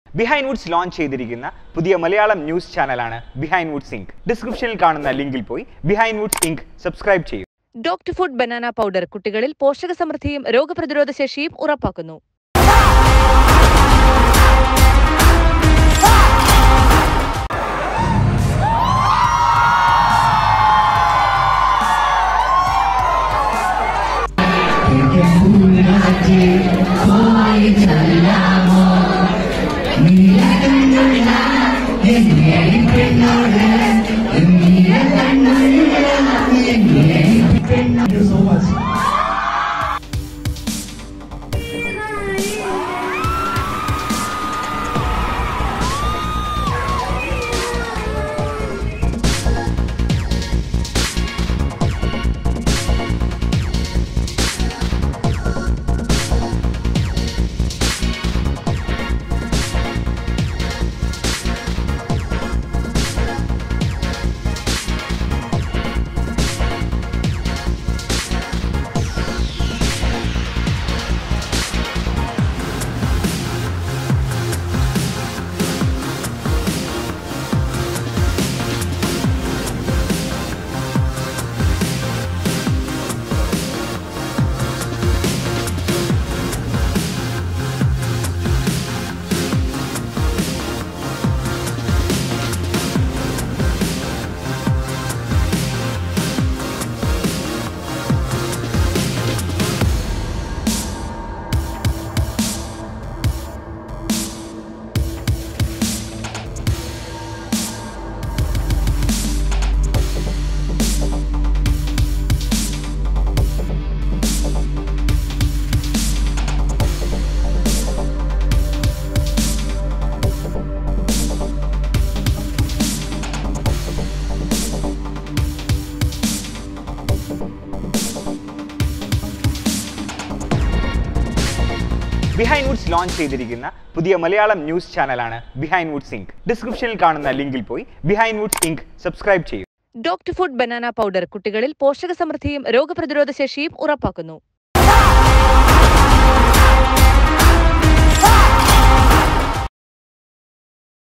behind Woods launch ചെയ്തിരിക്കുന്ന പുതിയ Malayalam news ചാനലാണ് ബിഹൈൻഡ് വുഡ്സ് ഇങ്ക് ഡിസ്ക്രിപ്ഷനിൽ കാണുന്ന ലിങ്കിൽ പോയി ബിഹൈൻഡ് വുഡ്സ് ഇങ്ക് സബ്സ്ക്രൈബ് ചെയ്യൂ ഡോക്ടർ ഫുഡ് ബനാന പൗഡർ കുട്ടികളിൽ പോഷക സമൃദ്ധിയും രോഗപ്രതിരോധ ശേഷിയും ഉറപ്പാക്കുന്നു ബിഹൈൻഡ് വുഡ്സ് ലോഞ്ച് ചെയ്തിരിക്കുന്ന പുതിയ മലയാളം ന്യൂസ് ചാനലാണ് ബിഹൈൻഡ് വുഡ്സ് ഇങ്ക് ഡിസ്ക്രിപ്ഷനിൽ കാണുന്ന ലിങ്കിൽ പോയി ബിഹൈൻഡ് വുഡ്സ് ഇങ്ക് സബ്സ്ക്രൈബ് ചെയ്യൂ ഡോക്ടർ ഫുഡ് ബനാന പൗഡർ കുട്ടികളിൽ പോഷക സമൃദ്ധിയും രോഗപ്രതിരോധ ശേഷിയും ഉറപ്പാക്കുന്നു